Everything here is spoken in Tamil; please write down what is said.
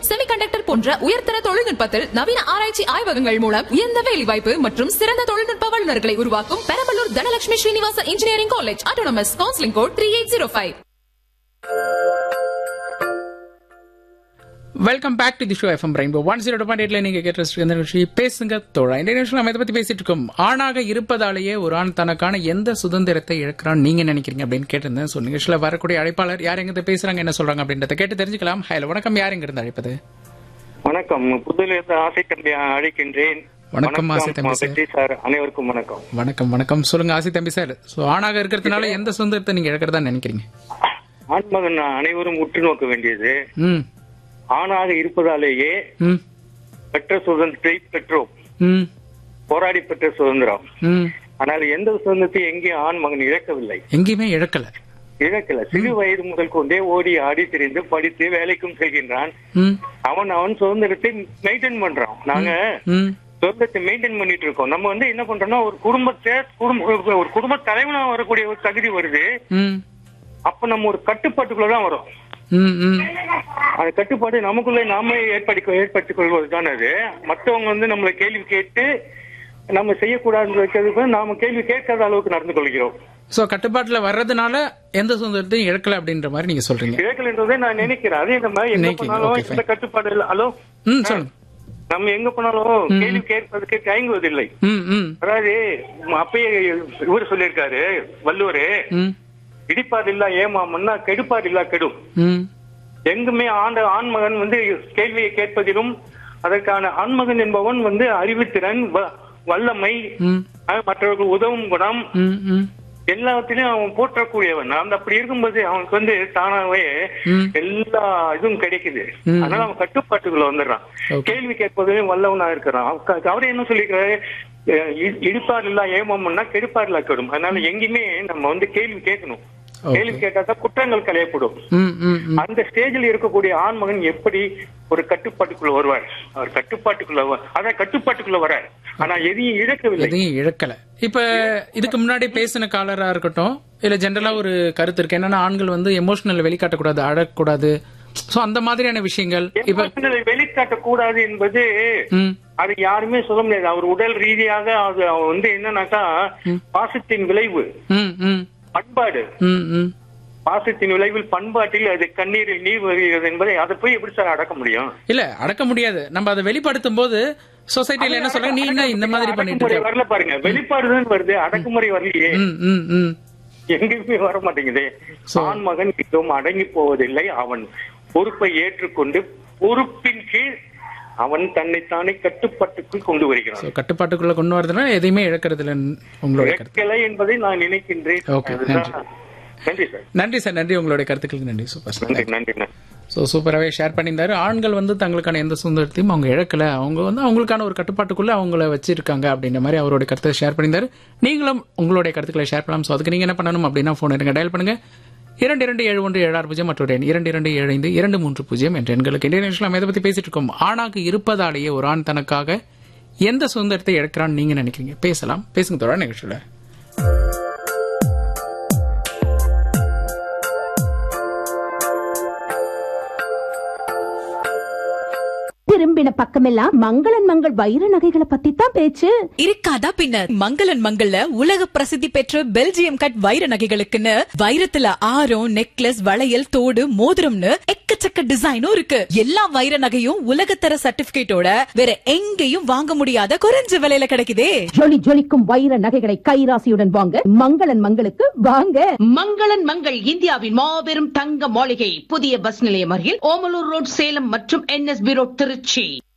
செமிகண்டக்டர் போன்ற உயர்தர தொழில்நுட்பத்தில் நவீன ஆராய்ச்சி ஆய்வகங்கள் மூலம் உயர்ந்த வேலைவாய்ப்பு மற்றும் சிறந்த தொழில்நுட்ப வல்லுநர்களை உருவாக்கும் Perambalur Dhanalakshmi Srinivasan engineering college autonomous counselling code three eight zero five welcome back to the show FM rainbow one zero point எயிட்ல நீங்க கேட்ட இந்த நிகழ்ச்சி பேசுங்க தோழா இந்த நிகழ்ச்சியில் நம்ம இதை பத்தி பேசிட்டு இருக்கோம் ஆணாக இருப்பதாலேயே ஒரு ஆண் தனக்கான எந்த சுதந்திரத்தை இழக்கிறான் நீங்க நினைக்கிறீங்க அப்படின்னு கேட்டிருந்தேன் ஸோ நிகழ்ச்சியில வரக்கூடிய அழைப்பாளர் யார் எங்க பேசுறாங்க என்ன சொல்றாங்க அப்படின்றத கேட்டு தெரிஞ்சுக்கலாம் ஹலோ வணக்கம் யார் எங்க இருந்து அழைப்பது வணக்கம் புதுலிருந்து ஆசை தம்பி அழைக்கின்றேன் வணக்கம், ஆசை தம்பி சார். வெற்றி சார் அனைவருக்கும் வணக்கம் வணக்கம் வணக்கம் சொல்லுங்க ஆசி தம்பி சார் ஸோ ஆணாக இருக்கிறதுனால எந்த சுதந்திரத்தை நீங்க இழக்கிறதா நினைக்கிறீங்க ஆண்மகன் அனைவரும் உற்று நோக்க வேண்டியது ம் ஆணாக இருப்பதாலேயே ம் பெற்ற சுதந்திரத்தை பெற்றோம் ம் போராடி பெற்ற சுதந்திரம் ம் ஆனால் எந்த சுதந்திரத்தையும் எங்கேயும் ஆண் மகன் இழக்கவில்லை எங்கேயுமே இழக்கல இழக்கல சிறு வயது முதல் கொண்டே ஓடி ஆடி திரிந்து படித்து வேலைக்கும் செல்கின்றான் ம் அவன் அவன் சுதந்திரத்தை மெயின்டைன் பண்றான் நாங்க ம் சுதந்திரத்தை மெயின்டைன் பண்ணிட்டு இருக்கோம் நம்ம வந்து என்ன பண்றோம்னா ஒரு குடும்பத்தை குடும்ப ஒரு குடும்ப தலைவனா வரக்கூடிய ஒரு தகுதி வருது ம் அப்ப நம்ம ஒரு கட்டுப்பாட்டுக்குள்ள தான் வரும் ம் ம் அந்த கட்டுப்பாடு நமக்குள்ளே நாமே ஏற்படுத்தி ஏற்படுத்திக் கொள்வது தான் அது மற்றவங்க வந்து நம்மளை கேள்வி கேட்டு நம்ம செய்யக்கூடாதுன்னு வைக்கிறதுக்கு நாம கேள்வி கேட்காத அளவுக்கு நடந்து கொள்கிறோம் சோ கட்டுப்பாட்டுல வர்றதுனால எந்த சுதந்திரத்தையும் இழக்கல அப்படின்ற மாதிரி நீங்க சொல்றீங்க கேட்கலன்றதே நான் நினைக்கிறேன் அதே நம்ம எங்க நினைக்கிறீங்க, போனாலும் okay, fine. இந்த கட்டுப்பாடு இல்லை ஹலோ ம் சொல்லுங்க நம்ம எங்க போனாலும் கேள்வி கேட்பதற்கு தயங்குவதில்லை ம் ம் அதாவது அப்பயே இவர் சொல்லியிருக்காரு வள்ளுவரு ம் இடிப்பார் இல்லா ஏமாமன்னா கெடுப்பார் இல்லா கெடும் ம் எங்குமே ஆண்ட ஆண்மகன் வந்து கேள்வியை கேட்பதிலும் அதற்கான ஆண்மகன் என்பவன் வந்து அறிவுத்திறன் வ- வல்லமை ம் அஹ், மற்றவர்கள் உதவும் குணம் ம் ம் எல்லாத்திலையும் அவன் போற்றக்கூடியவன் அந்த அப்படி இருக்கும்போது அவனுக்கு வந்து தானாவே ம். எல்லா இதுவும் கிடைக்குது ம். அதனால அவன் கட்டுப்பாட்டுக்குள்ள வந்துடுறான் Okay. கேள்வி கேட்பதிலும் வல்லவனா இருக்கிறான் அவ- அவரே என்ன சொல்லிக்கிறாரு அஹ், இ- இடிப்பார் இல்லா ஏமம்னா கெடுப்பார் இல்லா கெடும் அதனால எங்கேயுமே நம்ம வந்து கேள்வி கேட்கணும் Okay. கேள்வி கேட்டாதான் குற்றங்கள் களையப்படும் ம் ம் ம் அந்த ஸ்டேஜில் இருக்கக்கூடிய ஆண்மகன் எப்படி ஒரு கட்டுப்பாட்டுக்குள்ள வருவார் அவர் கட்டுப்பாட்டுக்குள்ள வ- அதான் கட்டுப்பாட்டுக்குள்ள வரார் ஆனா எதையும் இழக்கவில்லை எதையும் இழக்கல இப்ப இதுக்கு முன்னாடி பேசின காலரா இருக்கட்டும் இல்ல ஜென்ரலா ஒரு கருத்து இருக்கு என்னன்னா ஆண்கள் வந்து எமோஷனல் வெளிக்காட்டக்கூடாது அழக்கூடாது சோ அந்த மாதிரியான விஷயங்கள் இப்ப எமோஷனலை வெளிக்காட்ட கூடாது என்பது ம் அது யாருமே சொல்ல முடியாது அவர் உடல் ரீதியாக அது அவர் வந்து என்னன்னாக்கா பாசத்தின் விளைவு ம் ம் பண்பாடு ம் ம் பாசத்தின் விளைவில் பண்பாட்டில் அது கண்ணீரில் நீர் வருகிறது என்பதை அதை போய் எப்படி சார் அடக்க முடியும் இல்ல அடக்க முடியாது நம்ம அதை வெளிப்படுத்தும் போது சொசைட்டில என்ன சொல்றாங்க நீ என்ன இந்த மாதிரி பண்ணிட்டு அடக்குமுறை இருக்க வரல பாருங்க வெளிப்பாடுதான் வருது அடக்குமுறை வரலையே ம் ம் ம் எங்கேயுமே வர மாட்டேங்குது So- ஆண் மகன் மிகவும் அடங்கி போவதில்லை அவன் பொறுப்பை ஏற்றுக்கொண்டு பொறுப்பின் கீழ் அவன் தன்னைத்தானே கட்டுப்பாட்டுக்குள் கொண்டு வருகிறான் சோ கட்டுப்பாட்டுக்குள்ள கொண்டு வரதுனா எதையுமே இழக்கிறது இல்லைன்னு உங்களுடைய கருத்து இழக்கலை என்பதை நான் நினைக்கின்றேன் Okay, அதுதான். நன்றி சார் நன்றி சார் நன்றி உங்களுடைய கருத்துக்களுக்கு நன்றி சூப்பர் சார் நன்றி நன்றி நன்றி ஸோ சூப்பராகவே ஷேர் பண்ணியிருந்தாரு ஆண்கள் வந்து தங்களுக்கான எந்த சுதந்திரத்தையும் அவங்க இழக்கல அவங்க வந்து அவங்களுக்கான ஒரு கட்டுப்பாட்டுக்குள்ள அவங்கள வச்சிருக்காங்க அப்படின்ற மாதிரி அவருடைய கருத்தை ஷேர் பண்ணியிருந்தாரு நீங்களும் உங்களுடைய கருத்துக்களை ஷேர் பண்ணலாம் ஸோ அதுக்கு நீங்க என்ன பண்ணணும் அப்படின்னா ஃபோன் எடுங்க டயல் பண்ணுங்க இரண்டு இரண்டு ஏழு ஒன்று ஏழாறு பூஜ்ஜியம் மற்றொரு எண் இரண்டு இரண்டு ஏழு ஐந்து இரண்டு மூன்று பூஜ்ஜியம் என்ற எண்களுக்கு இன்டர்நேஷனல் நம்ம இதை பத்தி பேசிட்டு இருக்கோம் ஆணாக இருப்பதாலேயே ஒரு ஆண் தனக்காக எந்த சுதந்திரத்தை இழக்கிறான்னு நீங்க நினைக்கிறீங்க பேசலாம் பேசுங்க தொடர் நிகழ்ச்சியில திரும்பின பக்கமெல்லாம் மங்களன் மங்கள் வைர நகைகளை பத்தி தான் பேச்சு இருக்காதா பின்ன மங்களன் மங்கள்ல உலக பிரசித்தி பெற்ற பெல்ஜியம் கட் வைர நகைகளுக்குன்னு வைரத்துல ஆரம் நெக்லஸ் வளையல் தோடு மோதிரம்னு எக்கச்சக்க டிசைனும் இருக்கு எல்லா வைர நகையும் உலகத்தர சர்டிபிகேட்டோட வேற எங்கேயும் வாங்க முடியாத குறைஞ்ச விலையில கிடைக்குதே ஜொலி ஜொலிக்கும் வைர நகைகளை கைராசியுடன் வாங்க மங்களன் மங்களுக்கு வாங்க மங்களன் மங்கள் இந்தியாவின் மாபெரும் தங்க மாளிகை புதிய பஸ் நிலையம் அருகில் ஓமலூர் ரோட் சேலம் மற்றும் என்எஸ்பி ரோட் திருச்சி